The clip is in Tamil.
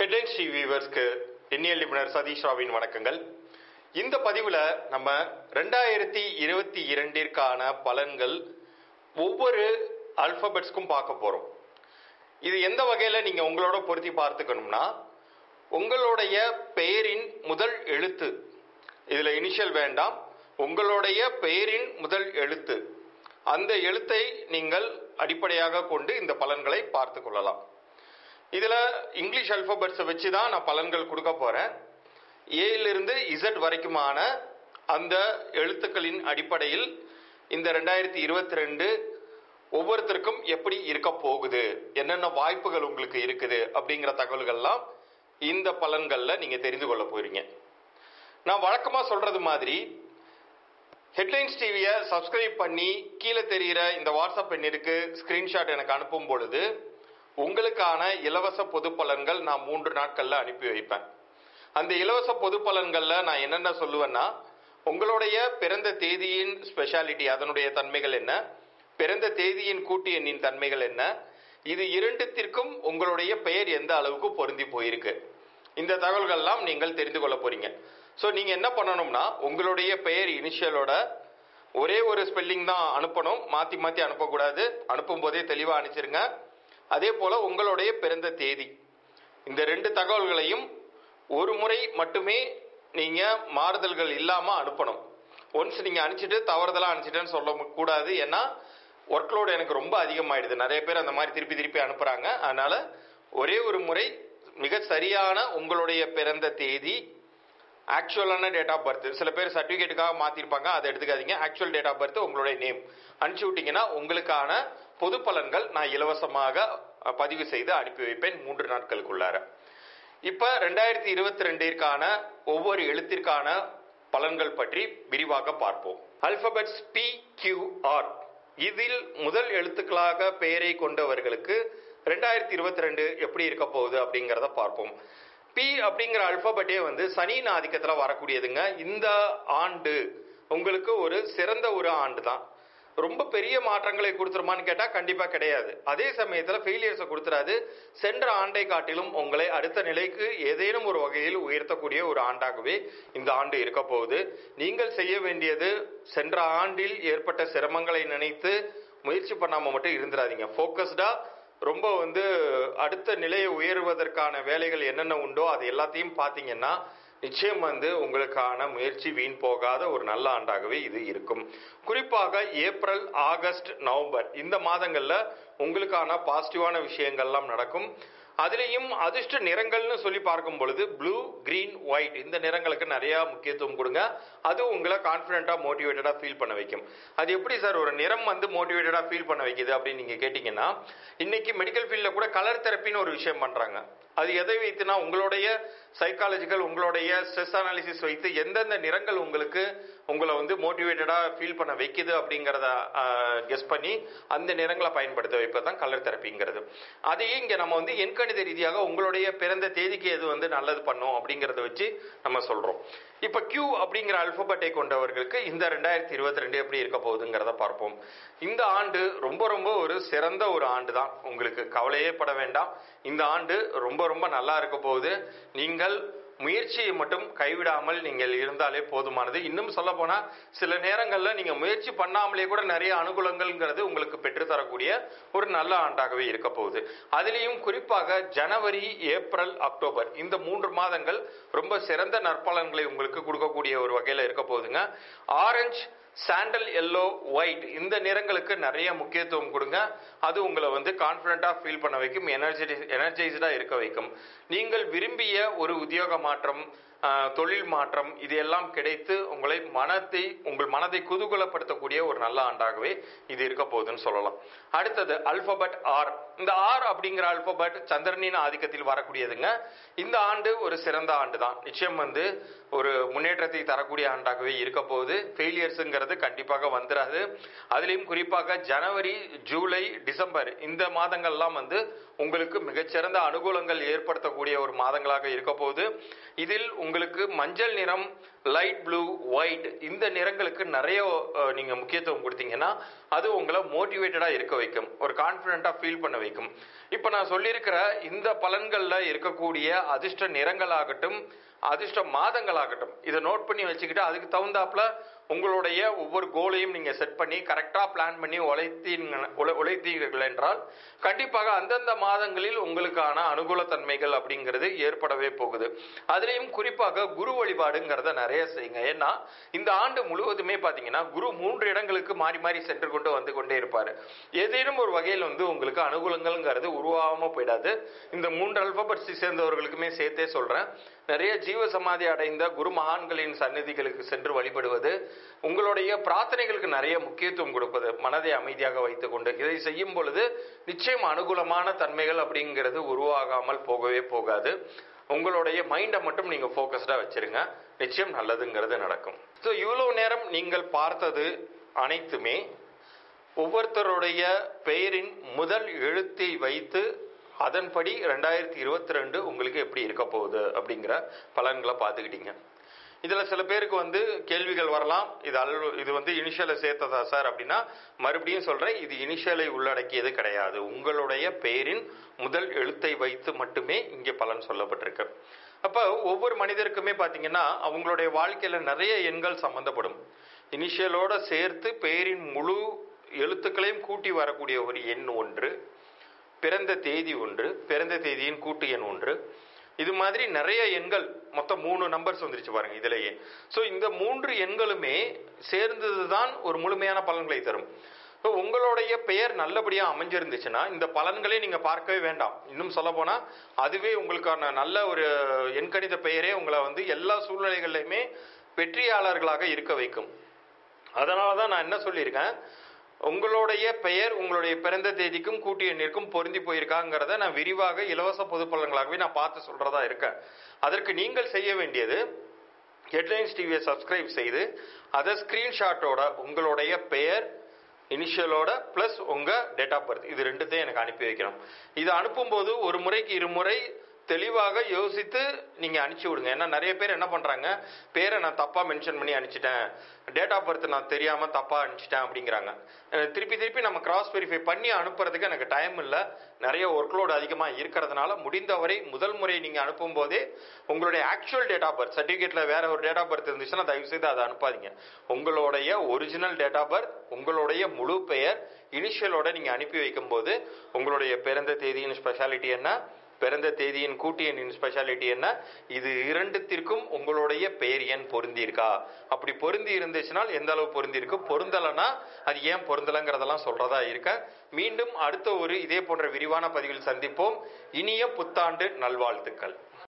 ஹெட்லைன்ஸ் டிவி வியூவர்ஸ்க்கு எண்ணியல் நிபுணர் சதீஷ் ராவின் வணக்கங்கள் இந்த பதிவில் நம்ம ரெண்டாயிரத்தி இருபத்தி இரண்டிற்கான பலன்கள் ஒவ்வொரு அல்பபெட்ஸ்க்கும் பார்க்க போகிறோம் இது எந்த வகையில் நீங்கள் உங்களோட பொருத்தி பார்த்துக்கணும்னா உங்களுடைய பெயரின் முதல் எழுத்து இதில் இனிஷியல் வேண்டாம் உங்களுடைய பெயரின் முதல் எழுத்து அந்த எழுத்தை நீங்கள் அடிப்படையாக கொண்டு இந்த பலன்களை பார்த்து கொள்ளலாம் இதில் இங்கிலீஷ் அல்பபெட்ஸை வச்சு தான் நான் பலன்கள் கொடுக்க போகிறேன் ஏயிலிருந்து இசட் வரைக்குமான அந்த எழுத்துக்களின் அடிப்படையில் இந்த ரெண்டாயிரத்தி இருபத்தி ரெண்டு ஒவ்வொருத்தருக்கும் எப்படி இருக்க போகுது என்னென்ன வாய்ப்புகள் உங்களுக்கு இருக்குது அப்படிங்கிற தகவல்கள்லாம் இந்த பலன்களில் நீங்கள் தெரிந்து கொள்ள போறீங்க நான் வழக்கமாக சொல்கிறது மாதிரி ஹெட்லைன்ஸ் டிவியை சப்ஸ்கிரைப் பண்ணி கீழே தெரிகிற இந்த வாட்ஸ்அப் எண்ணிற்கு ஸ்க்ரீன்ஷாட் எனக்கு அனுப்பும் பொழுது உங்களுக்கான இலவச பொது பலன்கள் நான் மூன்று நாட்களில் அனுப்பி வைப்பேன் அந்த இலவச பொது பலன்களில் நான் என்னென்ன சொல்லுவேன்னா உங்களுடைய பிறந்த தேதியின் ஸ்பெஷாலிட்டி அதனுடைய தன்மைகள் என்ன பிறந்த தேதியின் கூட்டு எண்ணின் தன்மைகள் என்ன இது இரண்டுத்திற்கும் உங்களுடைய பெயர் எந்த அளவுக்கு பொருந்தி போயிருக்கு இந்த தகவல்கள்லாம் நீங்கள் தெரிந்து கொள்ள போறீங்க ஸோ நீங்கள் என்ன பண்ணணும்னா உங்களுடைய பெயர் இனிஷியலோட ஒரே ஒரு ஸ்பெல்லிங் தான் அனுப்பணும் மாற்றி மாற்றி அனுப்பக்கூடாது அனுப்பும் போதே தெளிவாக அனுப்பிச்சிருங்க அதே போல் உங்களுடைய பிறந்த தேதி இந்த ரெண்டு தகவல்களையும் ஒரு முறை மட்டுமே நீங்கள் மாறுதல்கள் இல்லாமல் அனுப்பணும் ஒன்ஸ் நீங்கள் அனுப்பிச்சிட்டு தவறுதலாக அனுப்பிச்சிட்டேன்னு சொல்ல கூடாது ஏன்னா ஒர்க்லோடு எனக்கு ரொம்ப அதிகமாயிடுது நிறைய பேர் அந்த மாதிரி திருப்பி திருப்பி அனுப்புகிறாங்க அதனால் ஒரே ஒரு முறை மிக சரியான உங்களுடைய பிறந்த தேதி ஆக்சுவலான டேட் ஆஃப் பர்த் சில பேர் சர்டிஃபிகேட்டுக்காக மாற்றிருப்பாங்க அதை எடுத்துக்காதீங்க ஆக்சுவல் டேட் ஆஃப் பர்த் உங்களுடைய நேம் அனுப்பிச்சி விட்டீங்கன்னா உங்களுக்கான பொது பலன்கள் நான் இலவசமாக பதிவு செய்து அனுப்பி வைப்பேன் மூன்று நாட்களுக்குள்ளார இப்போ ரெண்டாயிரத்தி இருபத்தி ரெண்டிற்கான ஒவ்வொரு எழுத்திற்கான பலன்கள் பற்றி விரிவாக பார்ப்போம் அல்பபெட்ஸ் பி கியூ ஆர் இதில் முதல் எழுத்துக்களாக பெயரை கொண்டவர்களுக்கு ரெண்டாயிரத்தி இருபத்தி ரெண்டு எப்படி இருக்க போகுது அப்படிங்கிறத பார்ப்போம் பி அப்படிங்கிற அல்பபெட்டே வந்து சனியின் ஆதிக்கத்தில் வரக்கூடியதுங்க இந்த ஆண்டு உங்களுக்கு ஒரு சிறந்த ஒரு ஆண்டு தான் ரொம்ப பெரிய மாற்றங்களை கொடுத்துருமான்னு கேட்டால் கண்டிப்பாக கிடையாது அதே சமயத்தில் ஃபெயிலியர்ஸை கொடுத்துறாது சென்ற ஆண்டை காட்டிலும் உங்களை அடுத்த நிலைக்கு ஏதேனும் ஒரு வகையில் உயர்த்தக்கூடிய ஒரு ஆண்டாகவே இந்த ஆண்டு இருக்க போகுது நீங்கள் செய்ய வேண்டியது சென்ற ஆண்டில் ஏற்பட்ட சிரமங்களை நினைத்து முயற்சி பண்ணாமல் மட்டும் இருந்துடாதீங்க ஃபோக்கஸ்டாக ரொம்ப வந்து அடுத்த நிலையை உயர்வதற்கான வேலைகள் என்னென்ன உண்டோ அது எல்லாத்தையும் பார்த்தீங்கன்னா நிச்சயம் வந்து உங்களுக்கான முயற்சி வீண் போகாத ஒரு நல்ல ஆண்டாகவே இது இருக்கும் குறிப்பாக ஏப்ரல் ஆகஸ்ட் நவம்பர் இந்த மாதங்களில் உங்களுக்கான பாசிட்டிவான விஷயங்கள்லாம் நடக்கும் அதுலேயும் அதிர்ஷ்ட நிறங்கள்னு சொல்லி பார்க்கும் பொழுது ப்ளூ கிரீன் ஒயிட் இந்த நிறங்களுக்கு நிறையா முக்கியத்துவம் கொடுங்க அது உங்களை கான்ஃபிடென்ட்டாக மோட்டிவேட்டடாக ஃபீல் பண்ண வைக்கும் அது எப்படி சார் ஒரு நிறம் வந்து மோட்டிவேட்டடாக ஃபீல் பண்ண வைக்குது அப்படின்னு நீங்கள் கேட்டிங்கன்னா இன்னைக்கு மெடிக்கல் ஃபீல்டில் கூட கலர் தெரப்பின்னு ஒரு விஷயம் பண்ணுறாங்க அது எதை வைத்துனா உங்களுடைய சைக்காலஜிக்கல் உங்களுடைய ஸ்ட்ரெஸ் அனாலிசிஸ் வைத்து எந்தெந்த நிறங்கள் உங்களுக்கு உங்களை வந்து மோட்டிவேட்டடாக ஃபீல் பண்ண வைக்குது அப்படிங்கிறத கெஸ் பண்ணி அந்த நிறங்களை பயன்படுத்த வைப்பது தான் கலர் தெரப்பிங்கிறது அதையே இங்கே நம்ம வந்து எண்கணித ரீதியாக உங்களுடைய பிறந்த தேதிக்கு எது வந்து நல்லது பண்ணும் அப்படிங்கிறத வச்சு நம்ம சொல்கிறோம் இப்போ கியூ அப்படிங்கிற அல்பபெட்டை கொண்டவர்களுக்கு இந்த ரெண்டாயிரத்தி இருபத்தி ரெண்டு எப்படி இருக்க போகுதுங்கிறத பார்ப்போம் இந்த ஆண்டு ரொம்ப ரொம்ப ஒரு சிறந்த ஒரு ஆண்டு தான் உங்களுக்கு கவலையே பட வேண்டாம் இந்த ஆண்டு ரொம்ப ரொம்ப நல்லா இருக்க போகுது நீங்கள் முயற்சியை மட்டும் கைவிடாமல் நீங்கள் இருந்தாலே போதுமானது இன்னும் சொல்ல போனா சில நேரங்களில் நீங்க முயற்சி பண்ணாமலே கூட நிறைய அனுகூலங்கள்ங்கிறது உங்களுக்கு பெற்றுத்தரக்கூடிய ஒரு நல்ல ஆண்டாகவே இருக்க போகுது அதுலேயும் குறிப்பாக ஜனவரி ஏப்ரல் அக்டோபர் இந்த மூன்று மாதங்கள் ரொம்ப சிறந்த நற்பலன்களை உங்களுக்கு கொடுக்கக்கூடிய ஒரு வகையில் இருக்க போகுதுங்க ஆரஞ்சு சாண்டல் எல்லோ ஒயிட் இந்த நிறங்களுக்கு நிறைய முக்கியத்துவம் கொடுங்க அது உங்களை வந்து கான்ஃபிடண்ட்டாக ஃபீல் பண்ண வைக்கும் எனர்ஜி எனர்ஜைஸ்டாக இருக்க வைக்கும் நீங்கள் விரும்பிய ஒரு உத்தியோக மாற்றம் தொழில் மாற்றம் இது எல்லாம் கிடைத்து உங்களை மனத்தை உங்கள் மனதை குதூகலப்படுத்தக்கூடிய ஒரு நல்ல ஆண்டாகவே இது இருக்க போகுதுன்னு சொல்லலாம் அடுத்தது அல்பபெட் ஆர் இந்த ஆர் அப்படிங்கிற அல்பபெட் சந்திரனின் ஆதிக்கத்தில் வரக்கூடியதுங்க இந்த ஆண்டு ஒரு சிறந்த ஆண்டு தான் நிச்சயம் வந்து ஒரு முன்னேற்றத்தை தரக்கூடிய ஆண்டாகவே இருக்க போகுது ஃபெயிலியர்ஸுங்கிறது கண்டிப்பாக வந்துடாது அதுலேயும் குறிப்பாக ஜனவரி ஜூலை டிசம்பர் இந்த மாதங்கள்லாம் வந்து உங்களுக்கு மிகச்சிறந்த அனுகூலங்கள் ஏற்படுத்தக்கூடிய ஒரு மாதங்களாக இருக்க போகுது இதில் உங்களுக்கு மஞ்சள் நிறம் லைட் ப்ளூ ஒயிட் இந்த நிறங்களுக்கு நிறைய அஹ், நீங்க முக்கியத்துவம் கொடுத்தீங்கன்னா அது உங்களை மோட்டிவேட்டடா இருக்க வைக்கும் ஒரு கான்பிடண்டா ஃபீல் பண்ண வைக்கும் இப்போ நான் சொல்லியிருக்கிற இந்த பலன்கள்ல இருக்கக்கூடிய அதிர்ஷ்ட நிறங்களாகட்டும் அதிர்ஷ்ட மாதங்களாகட்டும் இதை நோட் பண்ணி வச்சுக்கிட்டு அதுக்கு தகுந்தாப்புல உங்களுடைய ஒவ்வொரு கோலையும் நீங்க செட் பண்ணி கரெக்டா பிளான் பண்ணி உழைத்தீங்க உழை- உழைத்தீர்கள் என்றால் கண்டிப்பாக அந்தந்த மாதங்களில் உங்களுக்கான அனுகூல தன்மைகள் அப்படிங்கிறது ஏற்படவே போகுது அதுலயும் குறிப்பாக குரு வழிபாடுங்கிறத நிறைய செய்யுங்க ஏன்னா இந்த ஆண்டு முழுவதுமே பாத்தீங்கன்னா குரு மூன்று இடங்களுக்கு மாறி மாறி சென்று கொண்டு வந்து கொண்டே இருப்பாரு ஏதேனும் ஒரு வகையில் வந்து உங்களுக்கு அனுகூலங்கள்ங்கிறது உருவாகாம போயிடாது இந்த மூன்று அல்பபட்ஸை சேர்ந்தவர்களுக்குமே சேர்த்தே சொல்றேன் நிறைய ஜீவ சமாதி அடைந்த குரு மகான்களின் சந்நிதிகளுக்கு சென்று வழிபடுவது உங்களுடைய பிரார்த்தனைகளுக்கு நிறைய முக்கியத்துவம் கொடுப்பது மனதை அமைதியாக வைத்துக்கொண்டு இதை செய்யும் பொழுது நிச்சயம் அனுகூலமான தன்மைகள் அப்படிங்கிறது உருவாகாமல் போகவே போகாது உங்களுடைய மைண்டை மட்டும் நீங்க ஃபோக்கஸ்டா வச்சிருங்க நிச்சயம் நல்லதுங்கிறது நடக்கும் ஸோ இவ்வளவு நேரம் நீங்கள் பார்த்தது அனைத்துமே ஒவ்வொருத்தருடைய பெயரின் முதல் எழுத்தை வைத்து அதன்படி ரெண்டாயிரத்தி இருபத்தி ரெண்டு உங்களுக்கு எப்படி இருக்க போகுது அப்படிங்கிற பலன்களை பார்த்துக்கிட்டீங்க இதுல சில பேருக்கு வந்து கேள்விகள் வரலாம் இது அல் இது வந்து இனிஷியலை சேர்த்ததா சார் அப்படின்னா மறுபடியும் சொல்றேன் இது இனிஷியலை உள்ளடக்கியது கிடையாது உங்களுடைய பெயரின் முதல் எழுத்தை வைத்து மட்டுமே இங்கே பலன் சொல்லப்பட்டிருக்கு அப்ப ஒவ்வொரு மனிதருக்குமே பாத்தீங்கன்னா அவங்களுடைய வாழ்க்கையில நிறைய எண்கள் சம்பந்தப்படும் இனிஷியலோட சேர்த்து பெயரின் முழு எழுத்துக்களையும் கூட்டி வரக்கூடிய ஒரு எண் ஒன்று பிறந்த தேதி ஒன்று பிறந்த தேதியின் கூட்டு எண் ஒன்று இது மாதிரி நிறைய எண்கள் மொத்தம் மூணு நம்பர்ஸ் வந்துருச்சு பாருங்க இதுலயே ஸோ இந்த மூன்று எண்களுமே சேர்ந்தது தான் ஒரு முழுமையான பலன்களை தரும் ஸோ உங்களுடைய பெயர் நல்லபடியா அமைஞ்சிருந்துச்சுன்னா இந்த பலன்களே நீங்க பார்க்கவே வேண்டாம் இன்னும் சொல்ல போனா அதுவே உங்களுக்கான நல்ல ஒரு எண்கணித பெயரே உங்களை வந்து எல்லா சூழ்நிலைகள்லையுமே வெற்றியாளர்களாக இருக்க வைக்கும் அதனால தான் நான் என்ன சொல்லியிருக்கேன் உங்களுடைய பெயர் உங்களுடைய பிறந்த தேதிக்கும் கூட்டு எண்ணிற்கும் பொருந்தி போயிருக்காங்கிறத நான் விரிவாக இலவச பொது பலன்களாகவே நான் பார்த்து சொல்றதா இருக்கேன் அதற்கு நீங்கள் செய்ய வேண்டியது ஹெட்லைன்ஸ் டிவியை சப்ஸ்கிரைப் செய்து அதை ஸ்கிரீன்ஷாட்டோட உங்களுடைய பெயர் இனிஷியலோட ப்ளஸ் உங்க டேட் ஆஃப் பர்த் இது ரெண்டுத்தையும் எனக்கு அனுப்பி வைக்கணும் இது அனுப்பும்போது ஒரு முறைக்கு இருமுறை தெளிவாக யோசித்து நீங்க அனுப்பிச்சு விடுங்க ஏன்னா நிறைய பேர் என்ன பண்றாங்க பேரை நான் தப்பா மென்ஷன் பண்ணி அனுப்பிச்சிட்டேன் டேட் ஆஃப் பர்த் நான் தெரியாம தப்பா அனுப்பிச்சிட்டேன் அப்படிங்கிறாங்க அஹ் திருப்பி திருப்பி நம்ம கிராஸ் வெரிஃபை பண்ணி அனுப்புறதுக்கு எனக்கு டைம் இல்லை நிறைய ஒர்க்லோடு அதிகமாக இருக்கிறதுனால முடிந்தவரை முதல் முறை நீங்க அனுப்பும் போதே உங்களுடைய ஆக்சுவல் டேட் ஆஃப் பர்த் சர்டிஃபிகேட்ல வேற ஒரு டேட் ஆஃப் பர்த் இருந்துச்சுன்னா தயவு செய்து அதை அனுப்பாதீங்க உங்களுடைய ஒரிஜினல் டேட் ஆஃப் பர்த் உங்களுடைய முழு பெயர் இனிஷியலோட நீங்க அனுப்பி வைக்கும்போது உங்களுடைய பிறந்த தேதியின் ஸ்பெஷாலிட்டி என்ன பிறந்த தேதியின் கூட்டு எண்ணின் ஸ்பெஷாலிட்டி என்ன இது இரண்டுத்திற்கும் உங்களுடைய பெயர் எண் பொருந்தி இருக்கா அப்படி பொருந்தி இருந்துச்சுனால் எந்த அளவு பொருந்தி இருக்கு பொருந்தலைன்னா அது ஏன் பொருந்தலைங்கிறதெல்லாம் சொல்றதா இருக்க மீண்டும் அடுத்த ஒரு இதே போன்ற விரிவான பதிவில் சந்திப்போம் இனிய புத்தாண்டு நல்வாழ்த்துக்கள்